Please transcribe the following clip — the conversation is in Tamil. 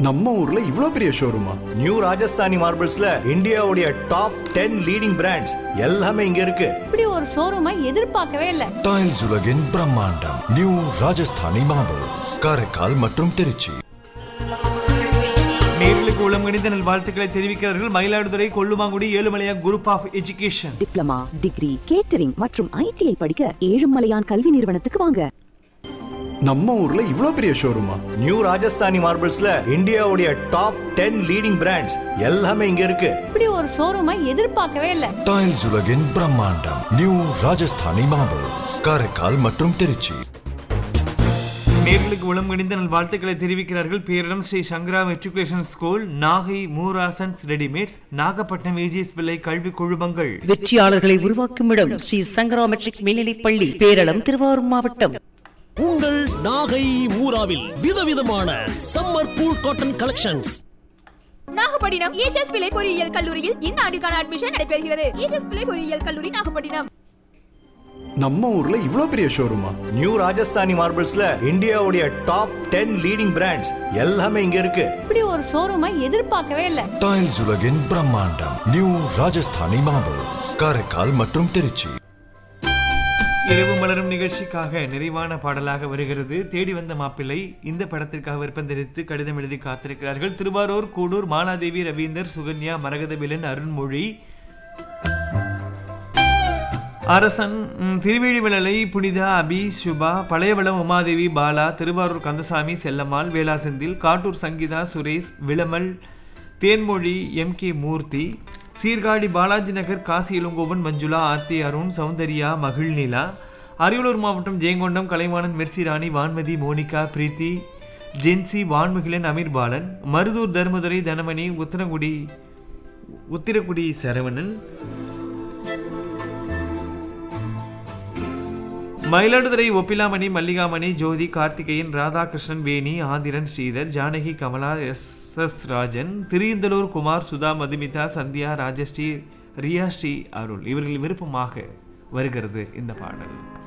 நம்ம ஊர்ல இவ்ளோ பெரிய ஷோரூமா நியூ ராஜஸ்தானி மார்பிள்ஸ்ல இந்தியாவுடைய டாப் டென் லீடிங் பிராண்ட்ஸ் எல்லாமே இங்க இருக்கு இப்படி ஒரு ஷோரூமை எதிர்பார்க்கவே இல்லை டைல்ஸ் உலகின் பிரம்மாண்டம் நியூ ராஜஸ்தானி மார்பிள்ஸ் காரைக்கால் மற்றும் திருச்சி நேர்களுக்கு உளமணிந்த நல் வாழ்த்துக்களை தெரிவிக்கிறார்கள் Mayiladuthurai Kollumangudi Ezhumalaiya group of education diploma degree catering மற்றும் ஐடிஐ படிக்க ஏழுமலையான் கல்வி நிறுவனத்துக்கு வாங்க நம்ம ஊர்ல இவ்ளோ பெரிய ஷோரூமா நியூ ராஜஸ்தானி மார்பிள்ஸ்ல இந்தியாவுடைய டாப் டென் லீடிங் பிராண்ட்ஸ் எல்லாமே இங்க இருக்கு இப்படி ஒரு ஷோரூமை எதிர்பார்க்கவே இல்லை டைல்ஸ் உலகின் பிரம்மாண்டம் நியூ ராஜஸ்தானி மார்பிள்ஸ் காரைக்கால் மற்றும் திருச்சி நேர்களுக்கு உளமணிந்த நல் வாழ்த்துக்களை தெரிவிக்கிறார்கள் பேரிடம் Shri Sankara matriculation school Nagai Moorasons readymades Nagapattinam AGS Pillai கல்வி குழுமங்கள் வெற்றியாளர்களை உருவாக்கும் இடம் ஸ்ரீ சங்கரா மெட்ரிக் மேல்நிலைப் பள்ளி பேரளம் திருவாரூர் மாவட்டம் உங்கள் நாகை மூராவில் விதவிதமான summer cool cotton collections Nagapattinam AGS Pillai பொறியியல் கல்லூரியில் இந்த ஆண்டிற்கான அட்மிஷன் நடைபெறுகிறது ஏஜஸ் பிள்ளை பொறியியல் கல்லூரி நாகப்பட்டினம் நம்ம ஊர்ல இவ்ளோ பெரிய ஷோரூமா நியூ ராஜஸ்தானி மார்பிள்ஸ்ல இந்தியாவுடைய டாப் டென் லீடிங் பிராண்ட்ஸ் எல்லாமே இங்க இருக்கு இப்படி ஒரு ஷோரூமை எதிர்பார்க்கவே இல்லை டைல்ஸ் உலகின் பிரம்மாண்டம் நியூ ராஜஸ்தானி மார்பிள்ஸ் காரைக்கால் மற்றும் திருச்சி இரவு மலரும் நிகழ்ச்சிக்காக நிறைவான பாடலாக வருகிறது தேடி வந்த மாப்பிள்ளை இந்த படத்திற்காக விருப்பந்தெடுத்து கடிதம் எழுதி காத்திருக்கிறார்கள் திருவாரூர் கூடூர் மாலாதேவி ரவீந்தர் சுகன்யா மரகதபிலன் அருண்மொழி அரசன் ம், திருவேழிமலை புனித அபி சுபா பழையவளம் உமாதேவி பாலா திருவாரூர் கந்தசாமி செல்லம்மாள் வேளாசெந்தில் காட்டூர் சங்கீதா சுரேஷ் விளமல் தேன்மொழி எம் கே மூர்த்தி சீர்காழி பாலாஜி நகர் காசி இளங்கோவன் மஞ்சுளா ஆர்த்தி அருண் சௌந்தர்யா மகிழ்நிலா அரியலூர் மாவட்டம் ஜெயங்கொண்டம் கலைவாணன் மெர்சிராணி வான்மதி மோனிகா பிரீத்தி ஜென்சி வான்முகிலன் அமீர் பாலன் மருதூர் தர்மதுரை தனமணி உத்தரங்குடி உத்திரக்குடி சரவணன் மயிலாடுதுறை ஒப்பிலாமணி மல்லிகாமணி ஜோதி கார்த்திகேயன் ராதாகிருஷ்ணன் வேணி ஆதிரன் ஸ்ரீதர் ஜானகி கமலா எஸ் எஸ் ராஜன் திரியந்தலூர் குமார் சுதா மதுமிதா சந்தியா ராஜஸ்ரீ ரியா ஸ்ரீ அருள் இவர்கள் விருப்பமாக வருகிறது இந்த பாடல்